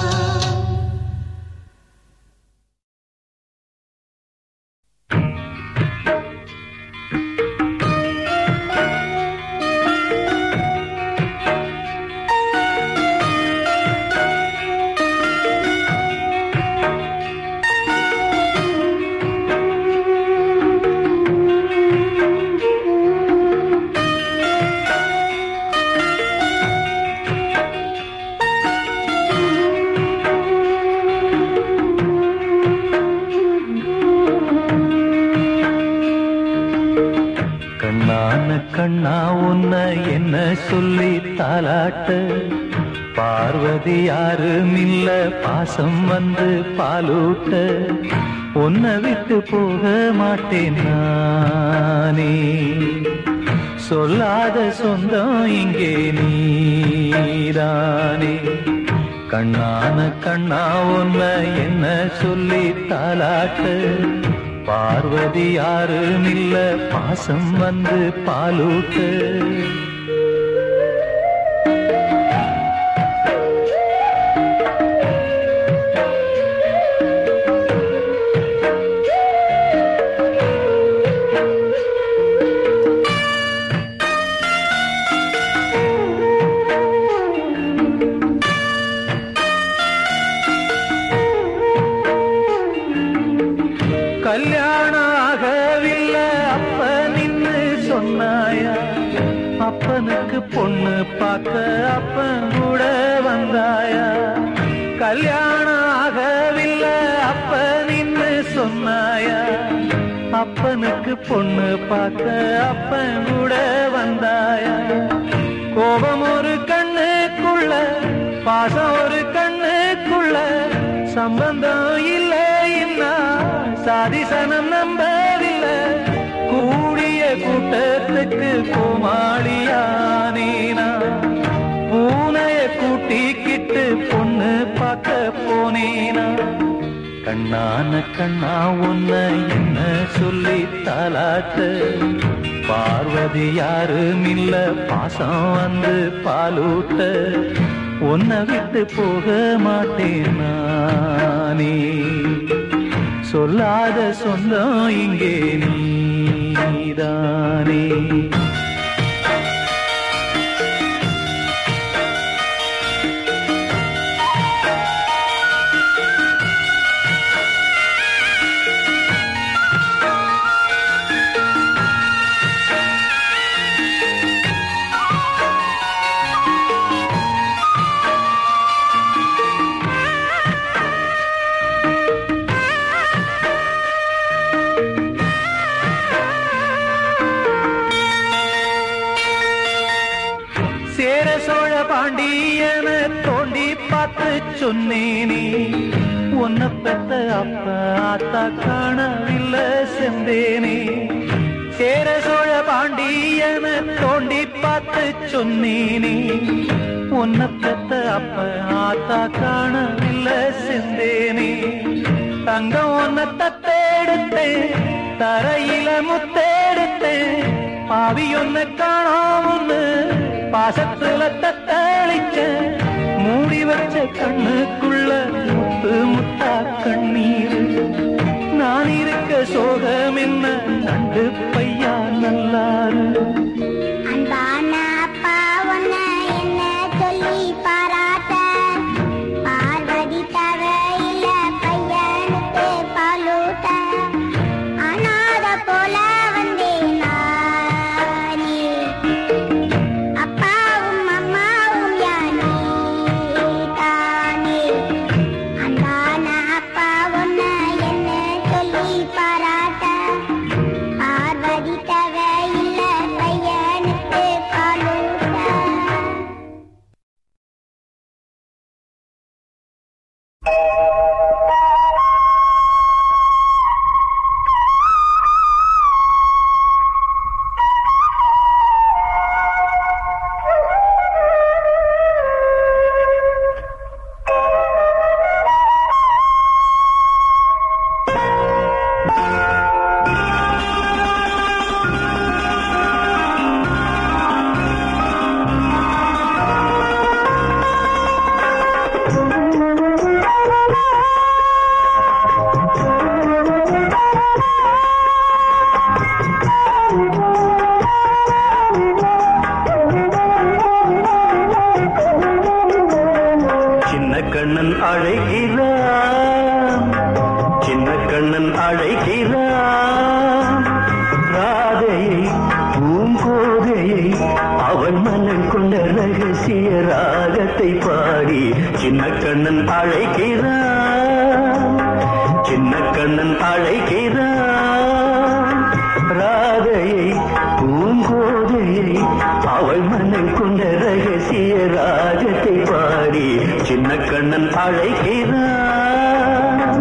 கண்ணான கண்ணா உன்னை என்ன சொல்லி தாலாட்ட பார்வதி யாரும் இல்ல பாசம் வந்து பாலூட்ட உன்னை விட்டு போக மாட்டேன் நானே சொல்லாத சொந்தம் இங்கே நீதானே கண்ணான கண்ணா உன்னை என்ன சொல்லி தாலாட்ட பார்வதி யாரும் இல்ல பாசம் வந்து பாலூட்டு கல்யாணம் ஆகவில்லை அப்ப நின்னு சொன்னாயா அப்பனுக்கு பொண்ணு பார்க்க அப்பன் கூட வந்தாயா கல்யாணம் ஆகவில்லை அப்ப நின்னு சொன்னாயா அப்பனுக்கு பொண்ணு பார்க்க அப்பன் கூட வந்தாயா கோபம் ஒரு கண்ணுக்குள்ள பாசம் ஒரு கண்ணுக்குள்ள சம்பந்தம் இல்லை இன்னா சாதிசனம் நம்பவில்லை கூடிய கூட்டத்துக்கு கோமாளியானேனா பூனைய கூட்டிக்கிட்டு பொண்ணு பார்க்க போனேனா கண்ணான கண்ணா உன்னை என்ன சொல்லி தாலாட்ட பார்வதி யாரும் இல்ல பாசம் வந்து பாலூட்ட உன்னை விட்டு போக மாட்டேன் நானே சொல்லாத சொந்தம் இங்கே நீதானே சேர சோழ பாண்டியன தோண்டி பார்த்து சொன்னேனே உன்னை பெத்த அப்ப ஆத்தா காணவில்லை செந்தேனே சேர சோழ பாண்டியன தோண்டி பார்த்து சொன்னேனே உன்னை பெத்த அப்ப ஆத்தா காணவில்லை செந்தேனே தங்கம் உன்னை தத்தெடுத்தேன் தரையில முத்தெடுத்தேன் பாவி ஒன்ன காணாமன்னு பாசத்துல தத்தளிச்ச மூடி வச்ச கண்ணுக்குள்ள முத்து முத்தா கண்ணீர் நான் இருக்க சோகம் என்ன நண்டு பையா நல்லாரு அன்பான அப்பா உன்னை என்ன சொல்லி பாராட்ட பார்வதி தர இல்ல பையனுக்கு பாலூட்ட அனாத போல வந்தேன் நானே அப்பாவும் அம்மாவும் யானே தானே அன்பான அப்பா உன்னை என்ன சொல்லி பாராட்ட அழைக்கிறான் ராதையை பூங்கோதையை அவன் மன்னன் கொண்ட ரகசிய ராகத்தை பாடி சின்ன கண்ணன் அழைக்கிறான் சின்ன கண்ணன் அழைக்கிறான் ராதையை பூங்கோதையை அவள் மன்னன் கொண்ட ரகசிய ராகத்தை பாடி சின்ன கண்ணன் அழைக்கிறான்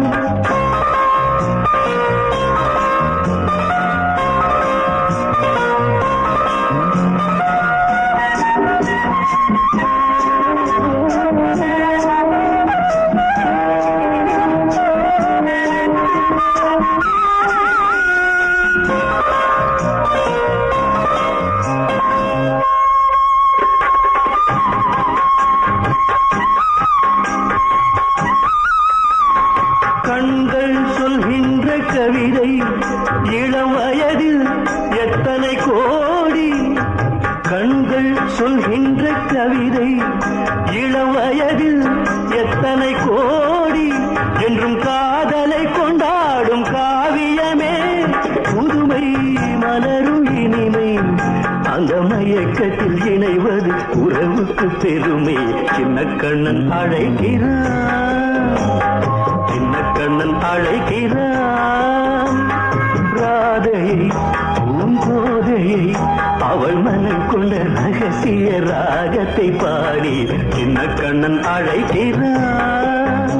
கண்கள் சொல்கின்ற கவிதை இளம் வயதில் எத்தனை கோடி கண்கள் சொல்கின்ற கவிதை இளம் வயதில் எத்தனை கோடி என்றும் காதலை கொண்டாடும் காவியமே புதுமை மலரும் இனிமை அந்த மயக்கத்தில் இணைவது உறவுக்கு பெருமை சின்ன கண்ணன் அழைக்கிறான் சின்ன கண்ணன் அழைக்கிறான் ராதையை பூங்கோதையை அவள் மனம் கொண்ட ரகசிய ராகத்தை பாடி சின்ன கண்ணன் அழைக்கிறான்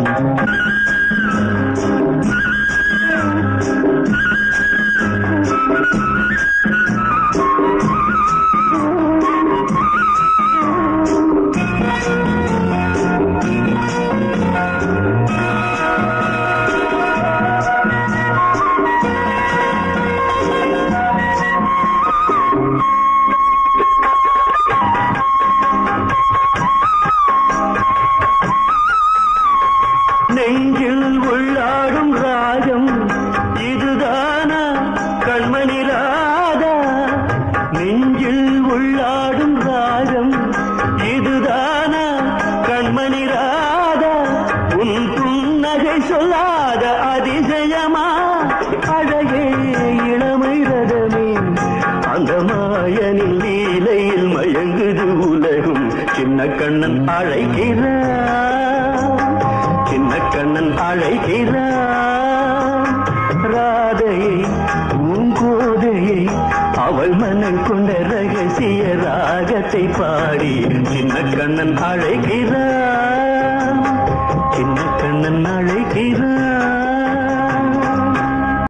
நெஞ்சில் உள்ளாடும் ராகம் இதுதானா கண்மணி ராதா நெஞ்சில் உள்ளாடும் ராகம் இதுதானா கண்மணி ராதா உன் புன்னகை சொல்லாத அதிசயமா அழகே இளமை ரதமே அந்த மாயனின் லீலையில் மயங்குது உலகும் சின்ன கண்ணன் அழைக்கிறான் சின்ன கண்ணன் அழைக்கிறான் ராதையை பூங்கோதையை அவள் மனம் கொண்ட ரகசிய ராகத்தை பாடி சின்ன கண்ணன் அழைக்கிறான் சின்ன கண்ணன் அழைக்கிறான்